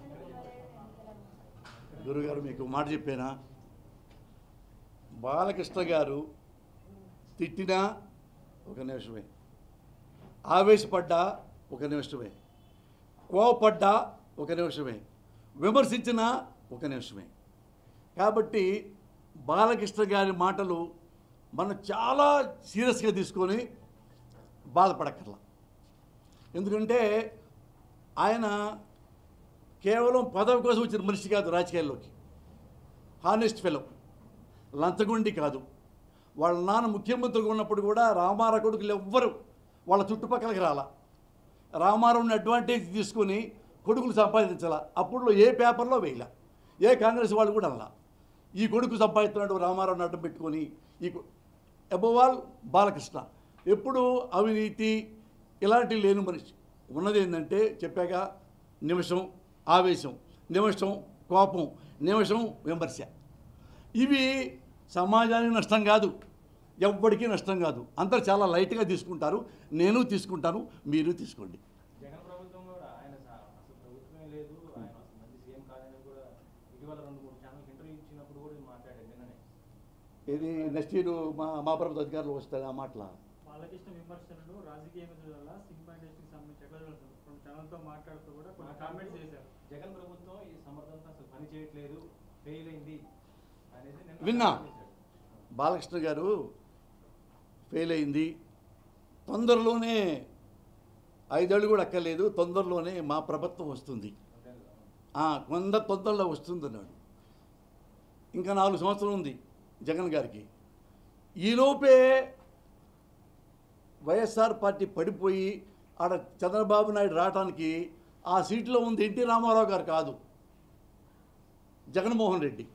గురుగారు మీకు మాట చెప్పానా బాలకృష్ణ గారు తిట్టినా ఒక నిమిషమే ఆవేశపడ్డా ఒక నిమిషమే కోపడ్డా ఒక నిమిషమే విమర్శించినా ఒక నిమిషమే కాబట్టి బాలకృష్ణ గారి మాటలు మనం చాలా సీరియస్గా తీసుకొని బాధపడక్కర్లా ఎందుకంటే ఆయన కేవలం పదవి కోసం వచ్చిన మనిషి కాదు రాజకీయాల్లోకి హానెస్ట్ ఫెలో లంచగొండి కాదు వాళ్ళ నాన్న ముఖ్యమంత్రిగా ఉన్నప్పుడు కూడా రామారావు కొడుకులు ఎవ్వరు వాళ్ళ చుట్టుపక్కలకి రాలా రామారావుని అడ్వాంటేజ్ తీసుకొని కొడుకులు సంపాదించాల అప్పుడులో ఏ పేపర్లో వేయలే ఏ కాంగ్రెస్ వాళ్ళు కూడా అలా ఈ కొడుకు సంపాదిస్తున్నాడు రామారావుని అడ్డం పెట్టుకొని ఈ అబోవాల్ బాలకృష్ణ ఎప్పుడు అవినీతి ఇలాంటివి లేని మనిషి ఉన్నది ఏంటంటే చెప్పాక నిమిషం ఆవేశం నిమిషం కోపం నిమిషం విమర్శ ఇవి సమాజానికి నష్టం కాదు ఎవ్వడికి నష్టం కాదు అందరు చాలా లైట్గా తీసుకుంటారు నేను తీసుకుంటాను మీరు తీసుకోండి జగన్ ప్రభుత్వం కూడా ఆయన స- అసలు ప్రభుత్వమే లేదు ఆయన అసలు మంచి సీఎం కాదని కూడా ఇటీవల రెండు మూడు ఛానల్కి ఇంటర్వ్యూ ఇచ్చినప్పుడు కూడా ఇది మాట్లాడాడు నిన్ననే ఇది నెక్స్ట్ ఇయర్ మా మా ప్రభుత్వ అధికారులు వస్తారు ఆ మాటల బాలకృష్ణ విమర్శలను రాజకీయ వల్ల సినిమా ఇండస్ట్రీకి సంబంధించి ఎట్లా చూడదు కొన్ని ఛానల్తో మాట్లాడుతూ కూడా కొన్ని కామెంట్స్ చేశారు జగన్ ప్రభుత్వం ఈ సమర్థంతో అసలు పని చేయట్లేదు ఫెయిల్ అయింది అనేసి నిన్న విన్నా. చేశాడు. బాలకృష్ణ గారు ఫెయిల్ అయింది తొందరలోనే ఐదేళ్ళు కూడా అక్కర్లేదు తొందరలోనే మా ప్రభుత్వం వస్తుంది అంతే కదా? ఆ, కొంద తొందరలో వస్తుంది అన్నాడు ఇంకా నాలుగు సంవత్సరం ఉంది జగన్ గారికి ఈలోపే వైఎస్ఆర్ పార్టీ పడిపోయి ఆడ చంద్రబాబు నాయుడు రావడానికి ఆ సీట్లో ఉంది ఎన్టీ రామారావు గారు కాదు జగన్మోహన్ రెడ్డి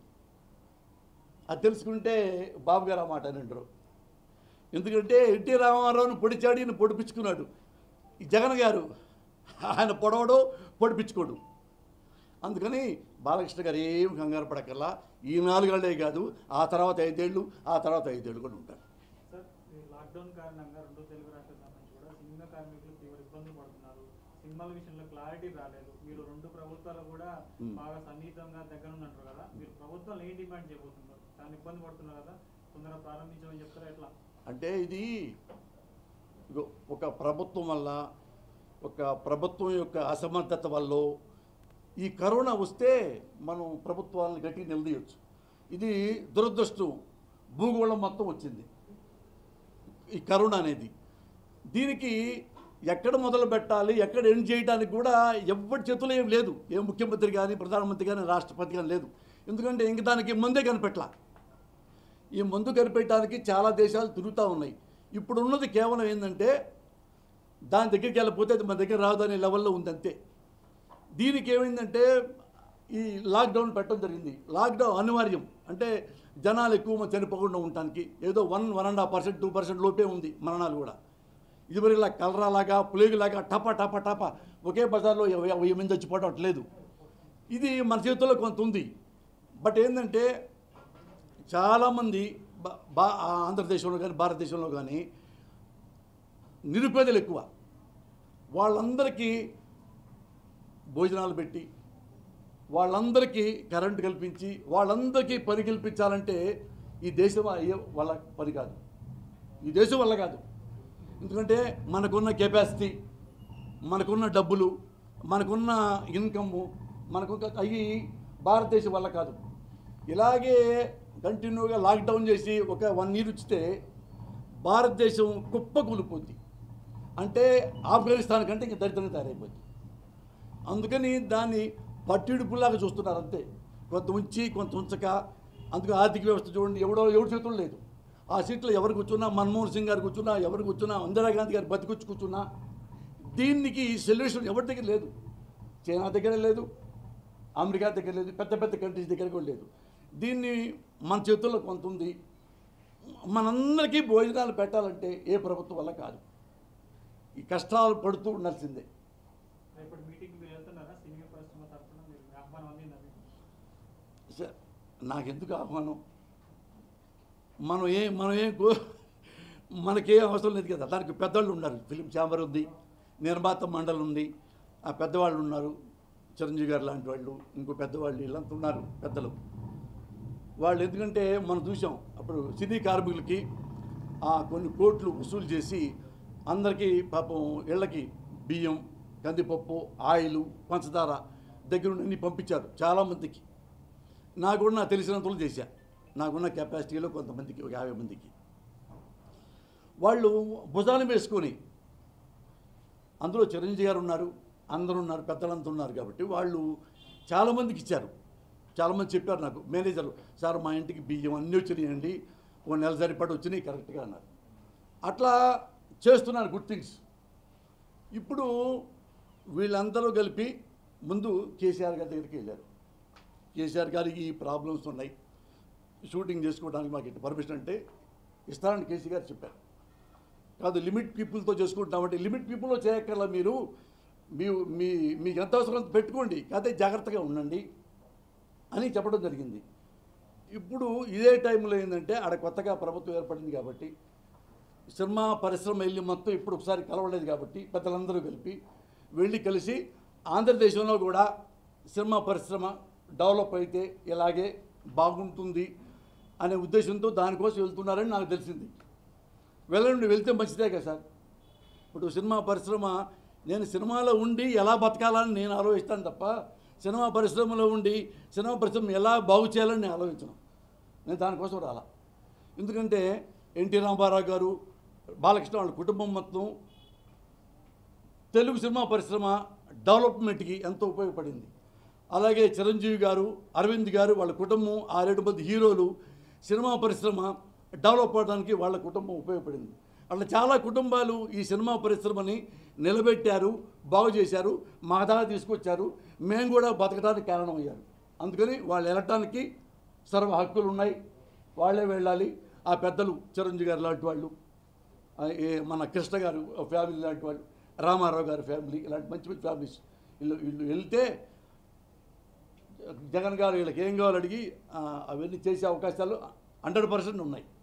అది తెలుసుకుంటే బాబు గారు ఆ మాట అని అంటారు ఎందుకంటే ఎన్టీ రామారావుని పొడిచాడు ఈయన పొడిపించుకున్నాడు ఈ జగన్ గారు ఆయన పొడవడు పొడిపించుకోడు అందుకని బాలకృష్ణ గారు ఏం కంగారు పడకల్లా ఈ నాలుగేళ్లే కాదు ఆ తర్వాత ఐదేళ్ళు ఆ తర్వాత ఐదేళ్ళు కూడా ఉంటారు సార్ ఈ లాక్డౌన్ కారణంగా రెండు తెలుగు రాష్ట్రాల సంబంధించి కూడా సినిమా కార్మికులు తీవ్ర ఇబ్బందులు పడుతున్నారు సినిమాల విషయంలో క్లారిటీ రాలేదు మీరు రెండు ప్రభుత్వాలు కూడా Hmm. బాగా సన్నిహితంగా దగ్గర ఉందంటారు కదా మీరు ప్రభుత్వాలు ఏం డిమాండ్ చేయబోతున్నారు చాలా ఇబ్బంది పడుతున్నారు కదా తొందరగా ప్రారంభించమని చెప్తారా ఎట్లా అంటే ఇది ఇగో ఒక ప్రభుత్వం వల్ల ఒక ప్రభుత్వం యొక్క అసమర్థత వల్ల ఈ కరోనా వస్తే మనం ప్రభుత్వాలను గట్టి నిలదీయచ్చు ఇది దురదృష్టం భూగోళం మొత్తం వచ్చింది ఈ కరోనా అనేది దీనికి ఎక్కడ మొదలు పెట్టాలి ఎక్కడ ఎండ్ చేయడానికి కూడా ఎవరి చేతుల్లో ఏం లేదు ఏ ముఖ్యమంత్రి కానీ ప్రధానమంత్రి కానీ రాష్ట్రపతి కానీ లేదు ఎందుకంటే ఇంక దానికి ముందే కనిపెట్టలా ఈ మందు కనిపెట్టడానికి చాలా దేశాలు తిరుగుతూ ఉన్నాయి ఇప్పుడు ఉన్నది కేవలం ఏంటంటే దాని దగ్గరికి వెళ్ళిపోతే అది మన దగ్గర రాదు అనే లెవెల్లో ఉంది అంతే దీనికి ఏమైందంటే ఈ లాక్డౌన్ పెట్టడం జరిగింది లాక్డౌన్ అనివార్యం అంటే జనాలు ఎక్కువ మంది చనిపోకుండా ఉండటానికి ఏదో one one and half percent two percent లోపే ఉంది మరణాలు కూడా ఇదివరకు ఇలా కలరాలాగా ప్లేగులాగా టపా టపా టపా ఒకే బజార్లో ఎవ- వెయ్యి మంది చచ్చిపోవడం అట్లేదు ఇది మన చేతుల్లో కొంత ఉంది బట్ ఏంటంటే చాలామంది బా బా ఆంధ్రదేశంలో కానీ భారతదేశంలో కానీ నిరుపేదలు ఎక్కువ వాళ్ళందరికీ భోజనాలు పెట్టి వాళ్ళందరికీ కరెంటు కల్పించి వాళ్ళందరికీ పని కల్పించాలంటే ఈ దేశం అయ్యే వాళ్ళ పని కాదు ఈ దేశం వల్ల కాదు ఎందుకంటే మనకున్న కెపాసిటీ మనకున్న డబ్బులు మనకున్న ఇన్కమ్ మనకు అవి భారతదేశం వల్ల కాదు ఇలాగే కంటిన్యూగా లాక్డౌన్ చేసి ఒక వన్ ఇయర్ ఇచ్చితే భారతదేశం కుప్ప కూలిపోద్ది అంటే ఆఫ్ఘనిస్తాన్ కంటే ఇంకా దరిద్రంగా తయారైపోద్ది అందుకని దాన్ని పట్టిడుపులాగా చూస్తున్నారు అంతే కొంత ఉంచి కొంత ఉంచక అందుకు ఆర్థిక వ్యవస్థ చూడండి ఎవడో ఎవరి చేతుల్లో లేదు ఆ సీట్లో ఎవరు కూర్చున్నా మన్మోహన్ సింగ్ గారు కూర్చున్నా ఎవరు కూర్చున్నా ఇందిరాగాంధీ గారు బతికొచ్చి కూర్చున్నా దీనికి సొల్యూషన్ ఎవరి దగ్గర లేదు చైనా దగ్గర లేదు అమెరికా దగ్గర లేదు పెద్ద పెద్ద కంట్రీస్ దగ్గర కూడా లేదు దీన్ని మన చేతుల్లో కొంత ఉంది మనందరికీ భోజనాలు పెట్టాలంటే ఏ ప్రభుత్వం వల్ల కాదు ఈ కష్టాలు పడుతూ ఉండాల్సిందే ఇప్పుడు మీటింగ్ మీరు వెళ్తున్నారా సినిమా పరిశ్రమ తరఫున మీరు ఆహ్వానం అందిందా మీకు స- నాకెందుకు ఆహ్వానం మనం ఏ మనం ఏం కో మనకేం అవసరం లేదు కదా దానికి పెద్దవాళ్ళు ఉన్నారు ఫిలిం ఛాంబర్ ఉంది నిర్మాత మండలి ఉంది ఆ పెద్దవాళ్ళు ఉన్నారు చిరంజీవి గారు లాంటి వాళ్ళు ఇంకో పెద్దవాళ్ళు వీళ్ళంతా ఉన్నారు పెద్దలు వాళ్ళు ఎందుకంటే మనం చూసాం అప్పుడు సినీ కార్మికులకి ఆ కొన్ని కోట్లు వసూలు చేసి అందరికీ పాపం ఇళ్ళకి బియ్యం కందిపప్పు ఆయిల్ పంచదార దగ్గర నుండి అన్ని పంపించారు చాలామందికి నాకు నా తెలిసినంతలో చేశా నాకున్న కెపాసిటీలో కొంతమందికి ఒక యాభై మందికి వాళ్ళు భుజాలు వేసుకొని అందులో చిరంజీవి గారు ఉన్నారు అందరూ ఉన్నారు పెద్దలంతా ఉన్నారు కాబట్టి వాళ్ళు చాలామందికి ఇచ్చారు చాలామంది చెప్పారు నాకు మేనేజర్ సార్ మా ఇంటికి బియ్యం అన్నీ వచ్చినాయండి ఓ నెల సరిపడి వచ్చినాయి కరెక్ట్గా అన్నారు అట్లా చేస్తున్నారు గుడ్ థింగ్స్ ఇప్పుడు వీళ్ళందరూ కలిపి ముందు కేసీఆర్ గారి దగ్గరికి వెళ్ళారు కేసీఆర్ గారికి ఈ ప్రాబ్లమ్స్ ఉన్నాయి షూటింగ్ చేసుకోవడానికి మాకు ఇటు పర్మిషన్ అంటే ఇస్తారని కేసీ గారు చెప్పారు కాదు లిమిట్ పీపుల్తో చేసుకుంటామంటే లిమిట్ పీపుల్లో చేయక్కర్లా మీరు మీ మీ మీకు ఎంత అవసరం అంత పెట్టుకోండి కాకపోతే జాగ్రత్తగా ఉండండి అని చెప్పడం జరిగింది ఇప్పుడు ఇదే టైంలో ఏంటంటే ఆడ కొత్తగా ప్రభుత్వం ఏర్పడింది కాబట్టి సినిమా పరిశ్రమ వెళ్ళి మొత్తం ఇప్పుడు ఒకసారి కలవలేదు కాబట్టి పెద్దలందరూ కలిపి వెళ్ళి కలిసి ఆంధ్రదేశంలో కూడా సినిమా పరిశ్రమ డెవలప్ అయితే ఇలాగే బాగుంటుంది అనే ఉద్దేశంతో దానికోసం వెళ్తున్నారని నాకు తెలిసింది వెళ్ళండి వెళ్తే మంచిదే కదా సార్ ఇప్పుడు సినిమా పరిశ్రమ నేను సినిమాలో ఉండి ఎలా బతకాలని నేను ఆలోచిస్తాను తప్ప సినిమా పరిశ్రమలో ఉండి సినిమా పరిశ్రమ ఎలా బాగు చేయాలని నేను ఆలోచించను నేను దానికోసం రాలా ఎందుకంటే ఎన్టీ రామారావు గారు బాలకృష్ణ వాళ్ళ కుటుంబం మొత్తం తెలుగు సినిమా పరిశ్రమ డెవలప్మెంట్కి ఎంతో ఉపయోగపడింది అలాగే చిరంజీవి గారు అరవింద్ గారు వాళ్ళ కుటుంబం ఆరేడు మంది హీరోలు సినిమా పరిశ్రమ డెవలప్ అవడానికి వాళ్ళ కుటుంబం ఉపయోగపడింది అట్లా చాలా కుటుంబాలు ఈ సినిమా పరిశ్రమని నిలబెట్టారు బాగు చేశారు మా దాకా తీసుకొచ్చారు మేము కూడా బతకడానికి కారణమయ్యారు అందుకని వాళ్ళు వెళ్ళటానికి సర్వ హక్కులు ఉన్నాయి వాళ్ళే వెళ్ళాలి ఆ పెద్దలు చిరంజీవి గారు లాంటి వాళ్ళు ఆ, ఏ- మన కృష్ణ గారు ఫ్యామిలీ లాంటి వాళ్ళు రామారావు గారి ఫ్యామిలీ ఇలాంటి మంచి మంచి ఫ్యామిలీస్ వీళ్ళు వీళ్ళు వెళ్తే జగన్ గారు వీళ్ళకి ఏం కావాలో అడిగి ఆ, అవన్నీ చేసే అవకాశాలు హండ్రెడ్ పర్సెంట్ ఉన్నాయి